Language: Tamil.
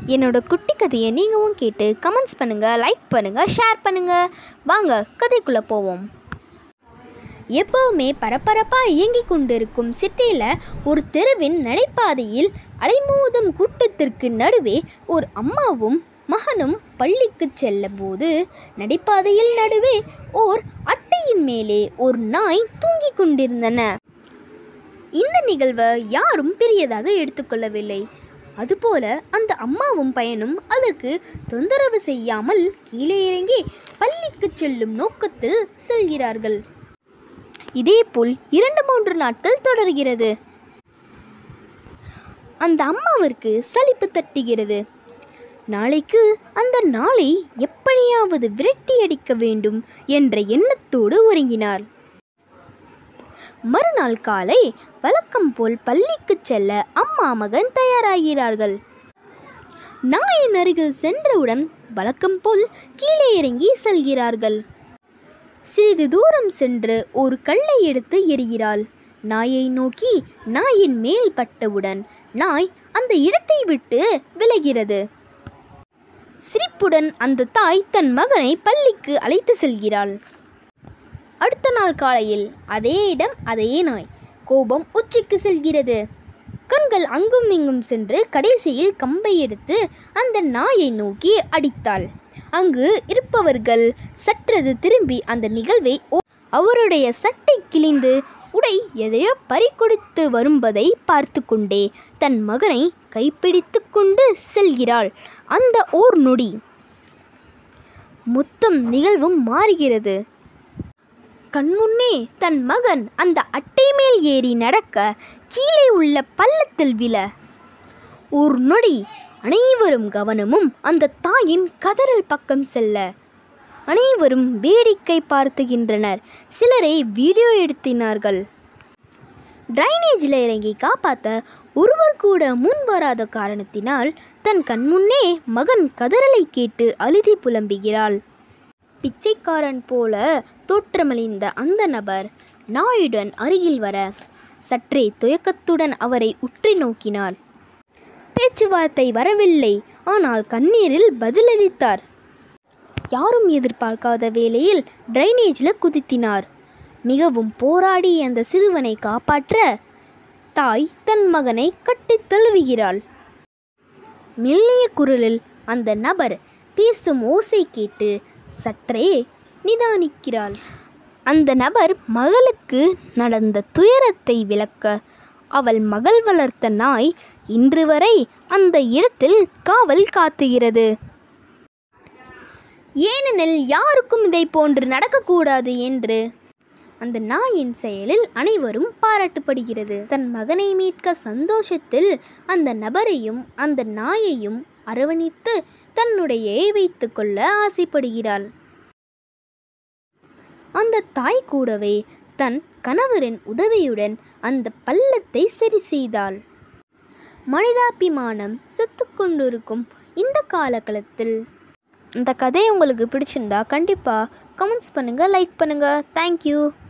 என்னோட குட்டி கதையை நீங்களும் கேட்டு கமெண்ட்ஸ் பண்ணுங்கள் லைக் பண்ணுங்கள் ஷேர் பண்ணுங்கள் வாங்க கதைக்குள்ளே போவோம் எப்பவுமே பரபரப்பாக இயங்கிக் கொண்டிருக்கும் சிட்டியில் ஒரு தெருவின் நடைபாதையில் அலைமோதும் கூட்டத்திற்கு நடுவே ஒரு அம்மாவும் மகனும் பள்ளிக்கு செல்லபோது நடைபாதையில் நடுவே ஓர் அட்டையின் மேலே ஒரு நாய் தூங்கிக் கொண்டிருந்தன இந்த நிகழ்வை யாரும் பெரியதாக எடுத்துக்கொள்ளவில்லை அதுபோல அந்த அம்மாவும் பையனும் அதற்கு தொந்தரவு செய்யாமல் கீழே இறங்கி பள்ளிக்கு செல்லும் நோக்கத்தில் செல்கிறார்கள் இதேபோல் இரண்டு மூன்று நாட்கள் தொடர்கிறது அந்த அம்மாவிற்கு சலிப்பு தட்டுகிறது நாளைக்கு அந்த நாளை எப்படியாவது விரட்டி அடிக்க வேண்டும் என்ற எண்ணத்தோடு உறங்கினார் மறுநாள் காலை வழக்கம் போல் பள்ளிக்கு செல்ல அம்மா மகன் தயாராகிறார்கள் நாயின் அருகில் சென்றவுடன் வழக்கம் போல் கீழே இறங்கி செல்கிறார்கள் சிறிது தூரம் சென்று ஒரு கல்லை எடுத்து எறிகிறாள் நாயை நோக்கி நாயின் மேல் பட்டவுடன் நாய் அந்த இடத்தை விட்டு விலகிறது சிரிப்புடன் அந்த தாய் தன் மகனை பள்ளிக்கு அழைத்து செல்கிறாள் அடுத்த நாள் காலையில் அதே இடம் அதே நாய் கோபம் உச்சிக்கு செல்கிறது கண்கள் அங்கும் இங்கும் சென்று கடைசியில் கம்பை எடுத்து அந்த நாயை நோக்கி அடித்தாள் அங்கு இருப்பவர்கள் சற்றது திரும்பி அந்த நிகழ்வை ஓ- அவருடைய சட்டை கிழிந்து உடை எதையோ பறிகொடுத்து வரும்பதை பார்த்து கொண்டே தன் மகனை கைப்பிடித்து கொண்டு செல்கிறாள் அந்த ஓர் நொடி மொத்தம் நிகழ்வும் மாறுகிறது கண்முன்னே தன் மகன் அந்த அட்டை மேல் ஏறி நடக்க கீழே உள்ள பள்ளத்தில் விழ ஒரு நொடி அனைவரும் கவனமும் அந்த தாயின் கதறல் பக்கம் செல்ல அனைவரும் வேடிக்கை பார்த்துகின்றனர் சிலரை வீடியோ எடுத்தினார்கள் டிரைனேஜில் இறங்கி காப்பாற்ற ஒருவர் கூட முன் வராத காரணத்தினால் தன் கண்முன்னே மகன் கதறலை கேட்டு அழுதி புலம்புகிறாள் பிச்சைக்காரன் போல தோற்றமளிந்த அந்த நபர் நாயுடன் அருகில் வர சற்றே துயக்கத்துடன் அவரை உற்று நோக்கினார் பேச்சுவார்த்தை வரவில்லை ஆனால் கண்ணீரில் பதிலளித்தார் யாரும் எதிர்பார்க்காத வேளையில் டிரைனேஜில் குதித்தினார் மிகவும் போராடி அந்த சிறுவனை காப்பாற்ற தாய் தன் மகனை கட்டித் தழுவுகிறாள் மெல்லிய குரலில் அந்த நபர் பேசும் ஓசை கேட்டு சற்றே நிதானிக்கிறாள் அந்த நபர் மகளுக்கு நடந்த துயரத்தை விளக்க அவள் மகள் வளர்த்த நாய் இன்று வரை அந்த இடத்தில் காவல் காத்துகிறது ஏனெனில் யாருக்கும் இதை போன்று நடக்கக்கூடாது என்று அந்த நாயின் செயலில் அனைவரும் பாராட்டப்படுகிறது தன் மகனை மீட்க சந்தோஷத்தில் அந்த நபரையும் அந்த நாயையும் அரவணைத்து தன்னுடைய வைத்துக்கொள்ள ஆசைப்படுகிறாள் அந்த தாய் கூடவே தன் கணவரின் உதவியுடன் அந்த பள்ளத்தை சரி செய்தாள் மனிதாபிமானம் செத்துக்கொண்டிருக்கும் இந்த காலகட்டத்தில் இந்த கதை உங்களுக்கு பிடிச்சிருந்தா கண்டிப்பாக கமெண்ட்ஸ் பண்ணுங்கள் லைக் பண்ணுங்கள் தேங்க்யூ